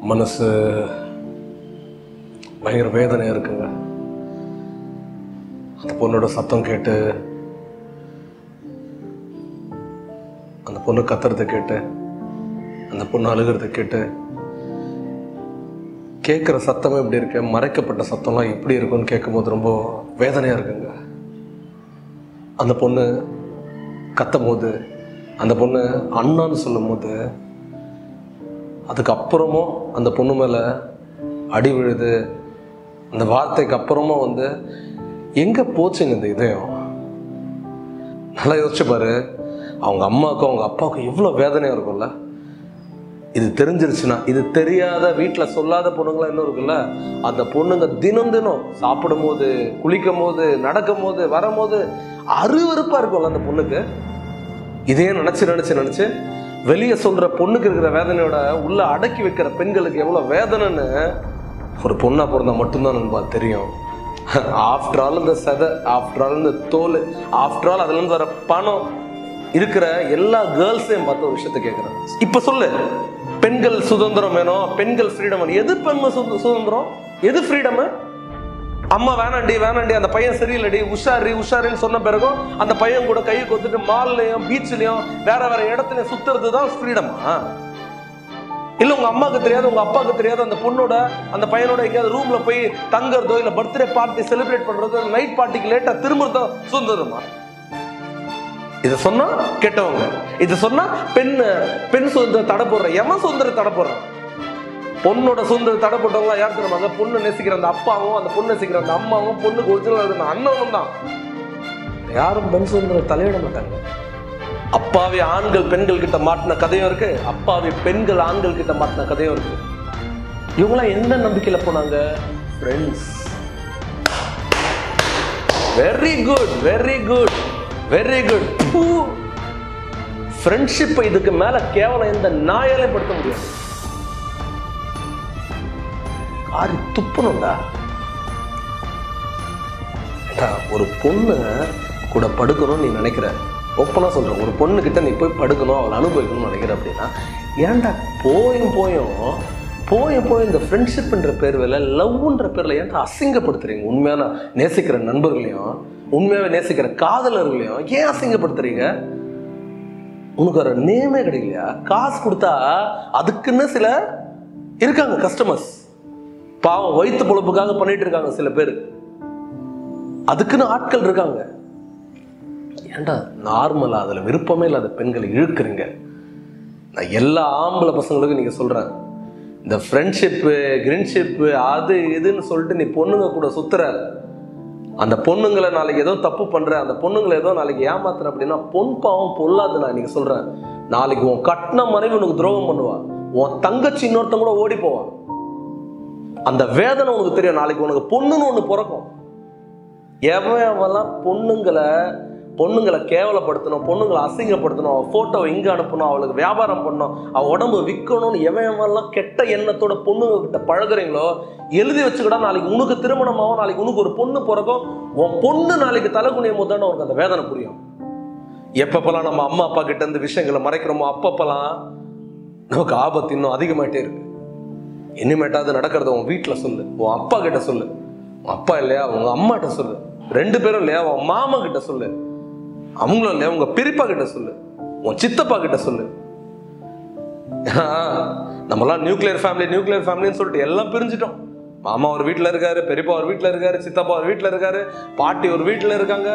மனசு பயங்கர வேதனையாக இருக்குங்க அந்த பொண்ணோட சத்தம் கேட்டு அந்த பொண்ணு கத்துறதை கேட்டு அந்த பொண்ணு அழுகிறத கேட்டு கேட்குற சத்தமே எப்படி இருக்கு மறைக்கப்பட்ட சத்தம்லாம் எப்படி இருக்குன்னு கேட்கும்போது ரொம்ப வேதனையாக இருக்குங்க அந்த பொண்ணு கத்தும் போது அந்த பொண்ணு அண்ணான்னு சொல்லும்போது அதுக்கப்புறமும் அந்த பொண்ணு மேலே அடி விழுது அந்த வார்த்தைக்கு அப்புறமும் வந்து எங்கே போச்சுங்க இந்த இதயம் நல்லா யோசிச்சு பாரு அவங்க அம்மாவுக்கும் அவங்க அப்பாவுக்கும் எவ்வளோ வேதனையாக இருக்கும்ல இது தெரிஞ்சிருச்சுன்னா இது தெரியாத வீட்டில் சொல்லாத பொண்ணுங்களாம் இன்னும் இருக்குல்ல அந்த பொண்ணுங்க தினம் தினம் சாப்பிடும் போது குளிக்கும் போது நடக்கும் போது வரும்போது அருவருப்பா இருக்கும்ல அந்த பொண்ணுக்கு இதே நினைச்சு நினைச்சு நினைச்சு வெளியே சொல்ற பொண்ணுக்கு இருக்கிற வேதனையோட உள்ள அடக்கி வைக்கிற பெண்களுக்கு எவ்வளவு வேதனைன்னு ஒரு பொண்ணா பிறந்தா மட்டும்தான் நண்பா தெரியும் ஆஃப்டர் ஆல் இந்த சதை ஆஃப்டர் ஆல் இந்த தோல் ஆஃப்டர் ஆல் அதுல இருந்து வர பணம் இருக்கிற எல்லா கேர்ள்ஸையும் பார்த்து ஒரு விஷயத்த கேட்குறேன் இப்ப சொல்லு பெண்கள் சுதந்திரம் வேணும் பெண்கள் ஃப்ரீடம் வேணும் எது பெண்மை சுத- சுதந்திரம் எது ஃப்ரீடம் அம்மா வேணாண்டி வேணாண்டி அந்த பையன் சரியில்லடி உஷாரி உஷாரின்னு சொன்ன பிறகும் அந்த பையன் கூட கையை கொத்துட்டு மால்லையும் பீச்லயும் வேற வேற இடத்துலயும் சுத்துறது தான் ஃப்ரீடமா இல்ல உங்க அம்மாவுக்கு தெரியாது உங்க அப்பாவுக்கு தெரியாது அந்த பொண்ணோட அந்த பையனோட எங்கேயாவது ரூம்ல போய் தங்குறதோ இல்ல பர்த்டே பார்ட்டி செலிப்ரேட் பண்றதோ நைட் பார்ட்டிக்கு லேட்டா திரும்புறதோ சுதந்திரமா இத சொன்னா கெட்டவங்க இத சொன்னா பெண் பெண் சுதந்திரம் தடை போடுற எவன் சுதந்திரம் தடை போடுறான் பொண்ணோட சுதந்திரம் தடை போட்டவங்க யார் தெரியுமாங்க பொண்ணு நேசிக்கிற அந்த அப்பாவும் அந்த பொண்ணு நேசிக்கிற அந்த அம்மாவும் பொண்ணுக்கு ஒரிஜினல் இருக்கிற அண்ணனும் தான் யாரும் பெண் சுதந்திரம் தலையிட மாட்டாங்க அப்பாவி ஆண்கள் பெண்கள் கிட்ட மாட்டின கதையும் இருக்கு அப்பாவி பெண்கள் ஆண்கள் கிட்ட மாட்டின கதையும் இருக்கு இவங்களாம் எந்த நம்பிக்கையில போனாங்க friends very good very good very good ஃப்ரெண்ட்ஷிப்பை இதுக்கு மேல கேவலம் எந்த நாயாலே படுத்த முடியாது காரி துப்பணும்டா ஏண்டா, ஒரு பொண்ணு கூட படுக்கணும்னு நீ நினைக்கிற ஓப்பனா சொல்றேன் ஒரு பொண்ணு கிட்ட நீ போய் படுக்கணும் அவளை அனுபவிக்கணும்னு நினைக்கிற அப்படின்னா ஏன்டா போயும் போயும் போயும் போய் இந்த ஃப்ரெண்ட்ஷிப்ன்ற பேர்ல லவ்ன்ற பேர்ல ஏன்டா அசிங்கப்படுத்துறீங்க உண்மையான நேசிக்கிற நண்பர்களையும் உண்மையாவே நேசிக்கிற காதலர்களையும் ஏன் அசிங்கப்படுத்துறீங்க உனக்கு ஒரு நேமே கிடைக்கலையா காசு கொடுத்தா அதுக்குன்னு சில இருக்காங்க கஸ்டமர்ஸ் பாவம் வயிற்று பொழப்புக்காக பண்ணிட்டு இருக்காங்க சில பேர் அதுக்குன்னு ஆட்கள் இருக்காங்க ஏன்டா நார்மலா அதுல விருப்பமே இல்லாத பெண்களை இழுக்குறீங்க நான் எல்லா ஆம்பளை பசங்களுக்கும் நீங்க சொல்றேன் இந்த ஃப்ரெண்ட்ஷிப்பு கிரின்ஷிப்பு அது இதுன்னு சொல்லிட்டு நீ பொண்ணுங்க கூட சுத்துற அந்த பொண்ணுங்களை நாளைக்கு ஏதோ தப்பு பண்ற அந்த பொண்ணுங்களை ஏதோ நாளைக்கு ஏமாத்துற அப்படின்னா பொன் பாவம் பொல்லாது நான் நீங்க சொல்றேன் நாளைக்கு உன் கட்டின மனைவி உனக்கு துரோகம் பண்ணுவா உன் தங்கச்சி இன்னொருத்தன் கூட ஓடி போவான் அந்த வேதனை உனக்கு தெரியும் நாளைக்கு உனக்கு பொண்ணுன்னு ஒண்ணு பிறக்கும் எவன் அவெல்லாம் பொண்ணுங்களை பொண்ணுங்களை கேவலப்படுத்தணும் பொண்ணுங்களை அசிங்கப்படுத்தணும் அவள் ஃபோட்டோ இங்கே அனுப்பணும் அவளுக்கு வியாபாரம் பண்ணணும் அவள் உடம்பு விற்கணும்னு எவன் எவன்லாம் கெட்ட எண்ணத்தோட பொண்ணுங்க கிட்ட பழகுறீங்களோ எழுதி வச்சுக்கிட்டா நாளைக்கு உனக்கு திருமணமாகும் நாளைக்கு உனக்கு ஒரு பொண்ணு பிறக்கும் உன் பொண்ணு நாளைக்கு தலை குனியும் போது தானே உனக்கு அந்த வேதனை புரியும் எப்பப்பெல்லாம் நம்ம அம்மா அப்பா கிட்ட இருந்து விஷயங்களை மறைக்கிறோமோ அப்பப்பெல்லாம் நமக்கு ஆபத்து இன்னும் அதிகமாயிட்டே இருக்கு இனிமேட்டாவது நடக்கிறத உன் வீட்டில் சொல்லு உன் அப்பா கிட்ட சொல்லு உன் அப்பா இல்லையா உங்க அம்மாட்ட சொல்லு ரெண்டு பேரும் இல்லையா உன் மாமா கிட்ட சொல்லு அவங்களும் இல்லையா உங்க பெரியப்பா கிட்ட சொல்லு உன் சித்தப்பா கிட்ட சொல்லு ஏன்னா, நம்மலாம் நியூக்ளியர் ஃபேமிலி நியூக்ளியர் ஃபேமிலின்னு சொல்லிட்டு எல்லாம் பிரிஞ்சிட்டோம் மாமா ஒரு வீட்டில் இருக்காரு பெரியப்பா ஒரு வீட்டில் இருக்காரு சித்தப்பா ஒரு வீட்டில் இருக்காரு பாட்டி ஒரு வீட்டில் இருக்காங்க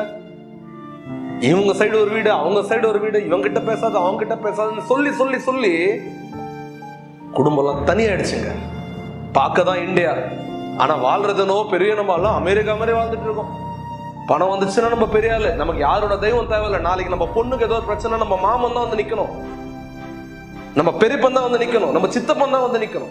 இவங்க சைடு ஒரு வீடு அவங்க சைடு ஒரு வீடு இவங்க கிட்ட பேசாத அவங்க கிட்ட பேசாதுன்னு சொல்லி சொல்லி சொல்லி குடும்பம்லாம் தனியாயிடுச்சுங்க பார்க்க தான் இந்தியா ஆனா வாழ்றதுனோ பெரிய நம்ம எல்லாம் அமெரிக்கா மாதிரி வாழ்ந்துட்டு இருக்கோம் பணம் வந்துச்சுன்னா நம்ம பெரிய ஆளு நமக்கு யாரோட தெய்வம் தேவையில்லை நாளைக்கு நம்ம பொண்ணுக்கு ஏதோ ஒரு பிரச்சனை நம்ம மாமன் தான் வந்து நிக்கணும் நம்ம பெரியப்பன் தான் வந்து நிக்கணும் நம்ம சித்தப்பன் தான் வந்து நிக்கணும்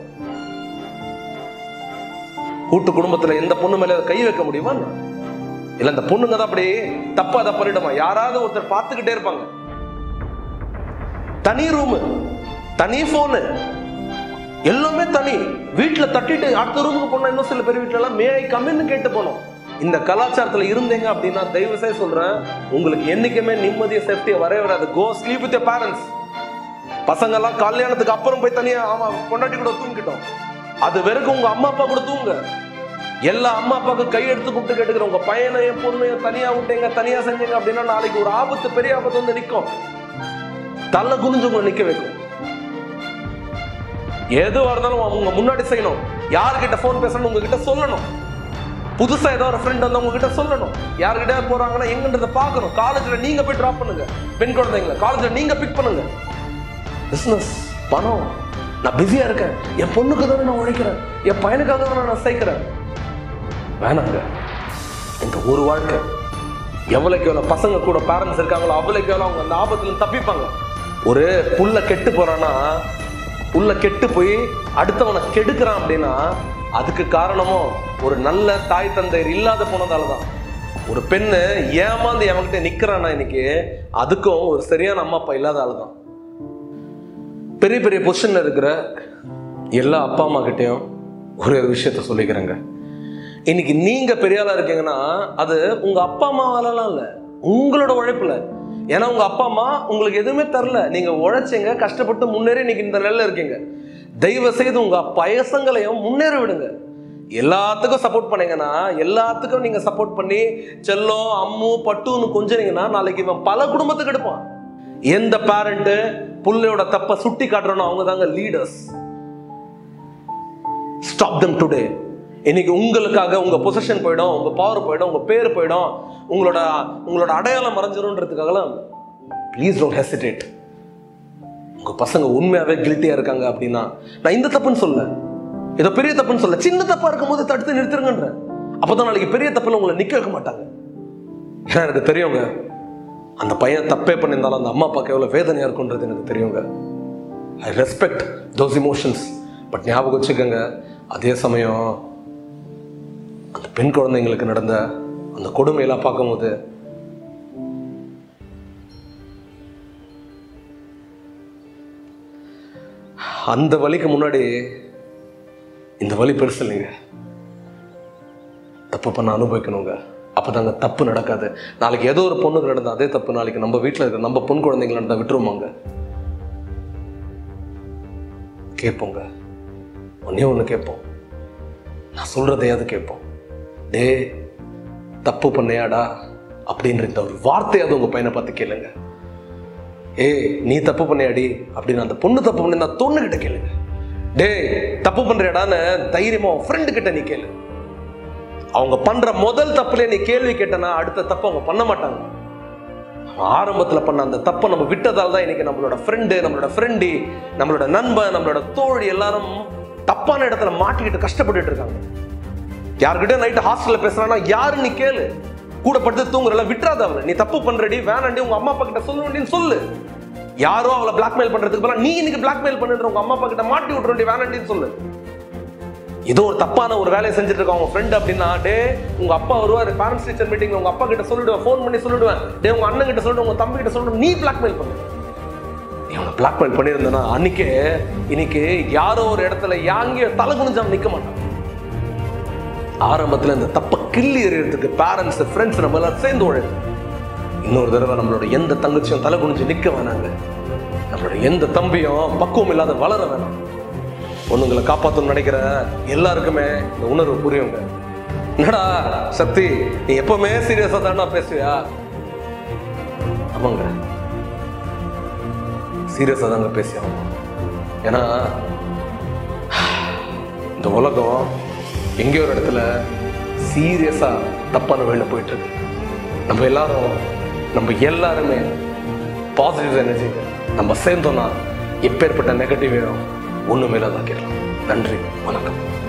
கூட்டு குடும்பத்துல எந்த பொண்ணு மேல கை வைக்க முடியுமா என்ன? இல்ல இந்த பொண்ணுங்க தான் அப்படி தப்பா அதை பண்ணிடுமா யாராவது ஒருத்தர் பார்த்துக்கிட்டே இருப்பாங்க தனி ரூமு தனி போனு எல்லாமே தனி வீட்டுல தட்டிட்டு அடுத்த ரூமுக்கு போனா இன்னும் சில பேர் வீட்டுல எல்லாம் மேய் கம்மின்னு கேட்டு போனோம் இந்த கலாச்சாரத்துல இருந்தீங்க அப்படின்னா தயவு செய்து சொல்றேன் உங்களுக்கு என்னைக்குமே நிம்மதிய சேஃப்டியா வரவே வராது கோ ஸ்லீப் வித் பேரண்ட்ஸ் பசங்க எல்லாம் கல்யாணத்துக்கு அப்புறம் போய் தனியா ஆமா கொண்டாட்டி கூட தூங்கிட்டோம் அது வரைக்கும் உங்க அம்மா அப்பா கூட தூங்க எல்லா அம்மா அப்பாவுக்கு கையெடுத்து கூப்பிட்டு கேட்டுக்கிற உங்க பையனையும் பொண்ணையும் தனியா விட்டீங்க தனியா செஞ்சீங்க அப்படின்னா நாளைக்கு ஒரு ஆபத்து பெரிய ஆபத்து வந்து நிக்கும் தலை குனிஞ்சு உங்களை நிக்க வைக்கும் எதுவா இருந்தாலும் அவங்க முன்னாடி செய்யணும் யார்கிட்ட ஃபோன் பேசணும் உங்ககிட்ட சொல்லணும் புதுசா ஏதோ ஒரு ஃப்ரெண்ட் வந்து உங்ககிட்ட சொல்லணும் யார்கிட்ட போறாங்கன்னா எங்கன்றத பார்க்கணும் காலேஜ்ல நீங்க போய் டிராப் பண்ணுங்க பெண் குழந்தைங்களை காலேஜ்ல நீங்க பிக் பண்ணுங்க பிசினஸ் பணம் நான் பிஸியா இருக்கேன் என் பொண்ணுக்கு தானே நான் உழைக்கிறேன் என் பையனுக்காக தானே நான் சேர்க்கிறேன் வேணாங்க இந்த ஒரு வாழ்க்கை எவ்வளவுக்கு எவ்வளவு பசங்க கூட பேரண்ட்ஸ் இருக்காங்களோ அவ்வளவுக்கு எவ்வளவு அவங்க அந்த ஆபத்துல இருந்து தப்பிப்பாங்க ஒரு புள்ள கெட்டு போறான்னா புள்ள கெட்டு போய் அடுத்தவனை கெடுக்கிறான் அப்படின்னா அதுக்கு காரணமும் ஒரு நல்ல தாய் தந்தையர் இல்லாத போனதால தான் ஒரு பெண்ணு ஏமாந்து எவன்கிட்ட நிக்கிறான்னா இன்னைக்கு அதுக்கும் ஒரு சரியான அம்மா அப்பா இல்லாத ஆளு தான் பெரிய பெரிய பொசிஷன்ல இருக்கிற எல்லா அப்பா அம்மா கிட்டயும் ஒரே ஒரு விஷயத்த சொல்லிக்கிறேங்க இன்னைக்கு நீங்க பெரிய ஆளா இருக்கீங்கன்னா அது உங்க அப்பா அம்மாவாலலாம் இல்ல உங்களோட உழைப்புல ஏன்னா உங்க அப்பா அம்மா உங்களுக்கு எதுவுமே தரல நீங்க உழைச்சீங்க கஷ்டப்பட்டு முன்னேறி இன்னைக்கு இந்த நிலையில இருக்கீங்க தயவு செய்து உங்க பயசங்களையும் முன்னேற விடுங்க எல்லாத்துக்கும் சப்போர்ட் பண்ணீங்கன்னா எல்லாத்துக்கும் நீங்க சப்போர்ட் பண்ணி செல்லம் அம்மு பட்டுன்னு கொஞ்சினீங்கன்னா நாளைக்கு இவன் பல குடும்பத்துக்கு எடுப்பான் எந்த பேரண்ட் புள்ளையோட தப்ப சுட்டி காட்டுறனோ அவங்க தாங்க லீடர்ஸ் ஸ்டாப் தம் டுடே இன்னைக்கு உங்களுக்காக உங்க பொசிஷன் போயிடும் உங்க பவர் போயிடும் உங்க பேர் போயிடும் உங்களோட உங்களோட அடையாளம் மறைஞ்சிரும்ன்றதுக்காகலாம் ப்ளீஸ் டோன்ட் ஹெசிடேட் உங்க பசங்க உண்மையாவே கில்ட்டியா இருக்காங்க அப்படின்னா நான் இந்த தப்புன்னு சொல்ல ஏதோ பெரிய தப்புன்னு சொல்ல சின்ன தப்பா இருக்கும்போது தடுத்து நிறுத்திருங்கன்ற அப்பதான் நாளைக்கு பெரிய தப்புல உங்களை நிக்க வைக்க மாட்டாங்க ஏன்னா எனக்கு தெரியுங்க அந்த பையன் தப்பே பண்ணியிருந்தாலும் அந்த அம்மா அப்பாவுக்கு எவ்வளவு வேதனையா இருக்குன்றது எனக்கு தெரியுங்க I respect those emotions but ஞாபகம் வச்சுக்கோங்க அதே சமயம் அந்த பெண் குழந்தைங்களுக்கு நடந்த அந்த கொடுமையெல்லாம் பார்க்கும்போது அந்த வலிக்கு முன்னாடி இந்த வலி பெருசு இல்லைங்க தப்பு பண்ண அனுபவிக்கணுங்க அப்பதாங்க தப்பு நடக்காது நாளைக்கு ஏதோ ஒரு பொண்ணுக்கு நடந்த அதே தப்பு நாளைக்கு நம்ம வீட்டில் இருக்க நம்ம பொன் குழந்தைங்க நடந்தா விட்டுருவோமாங்க கேட்போங்க ஒன்னே ஒன்று கேட்போம் நான் சொல்றதையாவது கேட்போம் டே தப்பு பண்ணையாடா அப்படின்ற இந்த ஒரு வார்த்தையாவது உங்க பையனை பார்த்து கேளுங்க ஏய் நீ தப்பு பண்ணியாடி அப்படின்னு அந்த பொண்ணு தப்பு பண்ணி நான் தொண்ணுகிட்ட கேளுங்க டேய் தப்பு பண்றியாடான்னு தைரியமா உன் ஃப்ரெண்டு கிட்ட நீ கேளு அவங்க பண்ற முதல் தப்புல நீ கேள்வி கேட்டனா அடுத்த தப்பு அவங்க பண்ண மாட்டாங்க அவன் ஆரம்பத்துல பண்ண அந்த தப்பை நம்ம விட்டதால தான் இன்னைக்கு நம்மளோட ஃப்ரெண்டு நம்மளோட ஃப்ரெண்டி நம்மளோட நண்பன் நம்மளோட தோழி எல்லாரும் தப்பான இடத்துல மாட்டிக்கிட்டு கஷ்டப்பட்டுட்டு இருக்காங்க யார்கிட்ட நைட்டு ஹாஸ்டல்ல பேசுறானா யாரு நீ கேளு கூட படுத்து தூங்குறல விட்டுறாத அவளை நீ தப்பு பண்றடி வேணாண்டி உங்க அம்மா அப்பா கிட்ட சொல்லணும்னு சொல்லு யாரோ அவளை பிளாக்மெயில் பண்றதுக்கு பதிலா நீ இன்னைக்கு பிளாக்மெயில் பண்ணுன்ற உங்க அம்மா அப்பா கிட்ட மாட்டி விட்டுறடி வேணாண்டின்னு சொல்லு ஏதோ ஒரு தப்பான ஒரு வேலையை செஞ்சுட்டு இருக்க உங்க ஃப்ரெண்ட் அப்படின்னா டே உங்க அப்பா வருவாரு பேரண்ட்ஸ் டீச்சர் மீட்டிங்ல உங்க அப்பா கிட்ட சொல்லிடுவேன் ஃபோன் பண்ணி சொல்லிடுவேன் டே உங்க அண்ணன் கிட்ட சொல்லிட்டு உங்க தம்பி கிட்ட சொல்லிட்டு நீ பிளாக்மெயில் பண்ணு நீ அவனை பிளாக்மெயில் பண்ணியிருந்தனா அன்னைக்கு இன்னைக்கு யாரோ ஒரு இடத்துல யாங்கிய தலை குனிஞ்சாம நிக்க மாட்டான் ஆரம்பத்துல இந்த தப்பை கிள்ளி எறியறதுக்கு பேரண்ட்ஸ் ஃப்ரெண்ட்ஸ் நம்ம எல்லாம் சேர்ந்து உழைது இன்னொரு தடவை நம்மளோட எந்த தங்கச்சியும் தலை குனிஞ்சு நிக்க வேணாங்க நம்மளோட எந்த தம்பியும் பக்குவம் இல்லாத வளர வேணாம் பொண்ணுங்களை காப்பாற்றணும்னு நினைக்கிற எல்லாருக்குமே இந்த உணர்வு புரியுங்க என்னடா சக்தி நீ எப்பவுமே சீரியஸா தானா பேசுவியா ஆமாங்க சீரியஸா தாங்க பேசி ஆகணும் ஏன்னா இந்த உலகம் எங்கேயோ ஒரு இடத்துல சீரியஸா தப்பான வழியில போயிட்டு இருக்கு நம்ம எல்லாரும் நம்ம எல்லாருமே பாசிட்டிவ் எனர்ஜி நம்ம சேர்ந்தோம்னா எப்பேற்பட்ட நெகட்டிவையும் ஒண்ணுமே இல்லாதாக்கிடலாம் நன்றி வணக்கம்